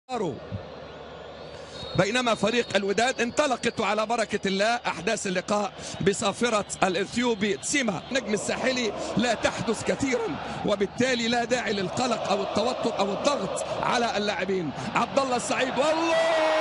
بينما فريق الوداد انطلقت على بركة الله أحداث اللقاء بصافرة الإثيوبي تسيما نجم الساحلي لا تحدث كثيرا وبالتالي لا داعي للقلق أو التوتر أو الضغط على اللاعبين عبد الله السعيد والله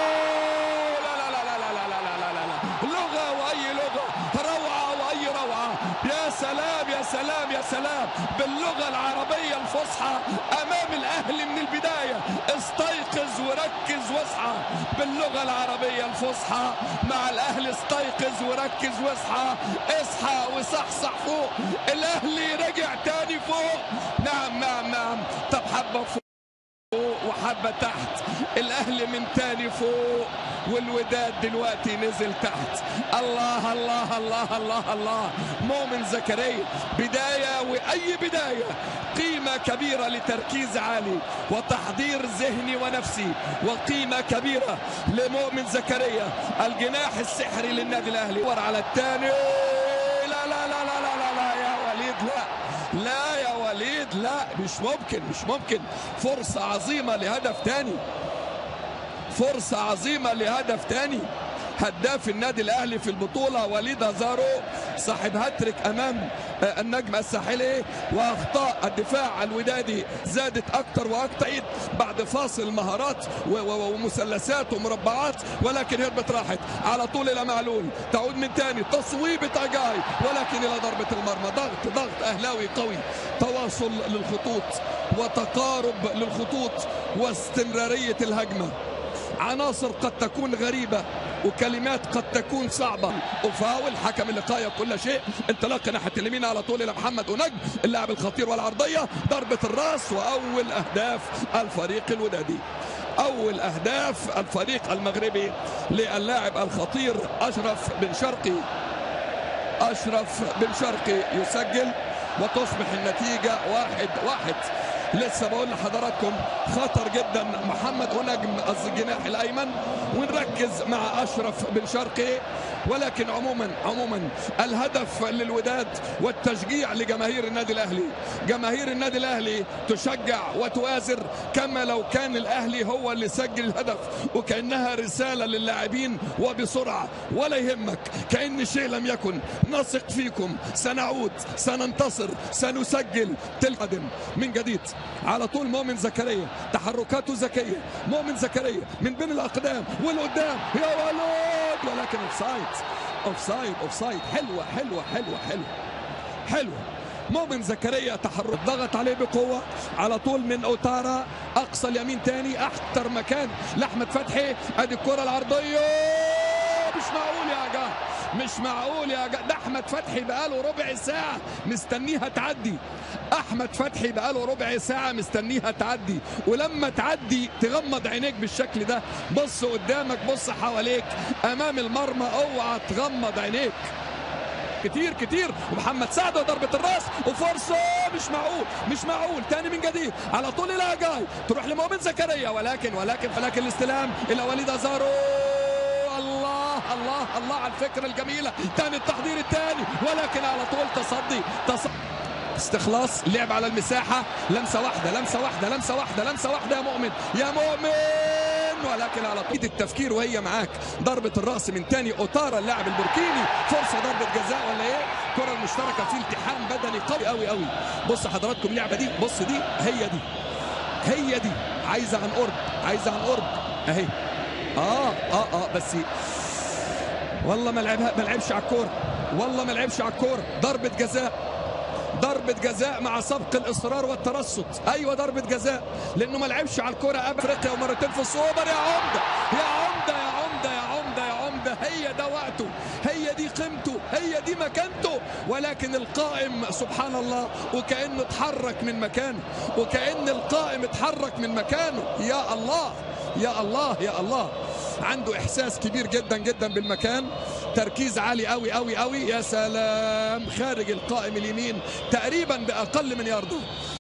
لا لا لا لا لا لا لا لا لا لا لغة وأي لغة روعة وأي روعة يا سلام يا سلام يا سلام باللغة العربية الفصحى أمام الأهلي من البداية استيقظ وركز واصحى باللغة العربية الفصحى مع الأهلي استيقظ وركز واصحى اصحى وصحصح فوق الأهلي رجع تاني فوق نعم نعم نعم طب حبة فوق وحبة تحت الأهلي من تاني فوق والوداد دلوقتي نزل تحت الله الله الله الله الله مؤمن زكريا بداية وأي بداية قيمة كبيرة لتركيز عالي وتحضير ذهني ونفسي وقيمة كبيرة لمؤمن زكريا الجناح السحري للنادي الأهلي ور على الثاني لا لا لا لا لا لا, لا يا وليد لا لا يا وليد لا مش ممكن مش ممكن فرصة عظيمة لهدف تاني فرصة عظيمة لهدف تاني هداف النادي الاهلي في البطوله وليد هزارو صاحب هاتريك امام النجم الساحلي واخطاء الدفاع الودادي زادت اكتر واكتر بعد فاصل مهارات ومثلثات ومربعات ولكن هربت راحت على طول الى معلول تعود من تاني تصويبه اجاي ولكن الى ضربه المرمى ضغط ضغط اهلاوي قوي تواصل للخطوط وتقارب للخطوط واستمراريه الهجمه عناصر قد تكون غريبة وكلمات قد تكون صعبة وفاول حكم اللقاء كل شيء انطلاق ناحية اليمين على طول إلى محمد ونجم اللاعب الخطير والعرضية ضربة الراس وأول أهداف الفريق الودادي أول أهداف الفريق المغربي للاعب الخطير أشرف بن شرقي أشرف بن شرقي يسجل وتصبح النتيجة واحد واحد لسه بقول لحضراتكم خطر جدا محمد ونجم الجناح الايمن ونركز مع اشرف بن شرقي ولكن عموما عموما الهدف للوداد والتشجيع لجماهير النادي الاهلي جماهير النادي الاهلي تشجع وتؤازر كما لو كان الاهلي هو اللي سجل الهدف وكانها رساله للاعبين وبسرعه ولا يهمك كان شيء لم يكن نثق فيكم سنعود سننتصر سنسجل تلقدم من جديد على طول مؤمن زكريا تحركاته ذكيه مؤمن زكريا من بين الاقدام والقدام يا ولد ولكن اوفسايد اوفسايد اوفسايد حلوه حلوه حلوه حلوه حلوه مؤمن زكريا تحرك ضغط عليه بقوه على طول من اوتارا اقصى اليمين تاني اخطر مكان لاحمد فتحي ادي الكره العرضيه مش معقول يا جماعه مش معقول يا جا ده احمد فتحي بقاله ربع ساعه مستنيها تعدي احمد فتحي بقاله ربع ساعه مستنيها تعدي ولما تعدي تغمض عينيك بالشكل ده بص قدامك بص حواليك امام المرمى اوعى تغمض عينيك كتير كتير ومحمد سعد وضربة الراس وفرصة مش معقول مش معقول تاني من جديد على طول إلى جاي تروح لمؤمن زكريا ولكن ولكن ولكن الاستلام إلى وليد أزارو الله الله الله على الفكرة الجميلة تاني التحضير الثاني ولكن على طول تصدي تصدي استخلاص لعب على المساحة لمسة واحدة لمسة واحدة لمسة واحدة لمسة واحدة يا مؤمن يا مؤمن ولكن على طول التفكير وهي معاك ضربة الرأس من تاني أوتارا اللاعب البوركيني فرصة ضربة جزاء ولا إيه كرة المشتركة في التحام بدني قوي قوي قوي بص حضراتكم اللعبة دي بص دي هي دي هي دي عايزة عن قرب عايزة عن قرب أهي آه آه آه بس والله ما لعبها ما لعبش على الكورة والله ما لعبش على الكورة ضربة جزاء ضربة جزاء مع سبق الإصرار والترصد أيوة ضربة جزاء لأنه ما لعبش على الكورة قبل أفريقيا ومرتين في السوبر يا عمدة يا عمدة يا عمدة يا عمدة يا عمدة هي ده وقته هي دي قيمته هي دي مكانته ولكن القائم سبحان الله وكأنه اتحرك من مكانه وكأن القائم اتحرك من مكانه يا الله يا الله يا الله عنده احساس كبير جدا جدا بالمكان تركيز عالي قوي قوي قوي يا سلام خارج القائم اليمين تقريبا باقل من يارده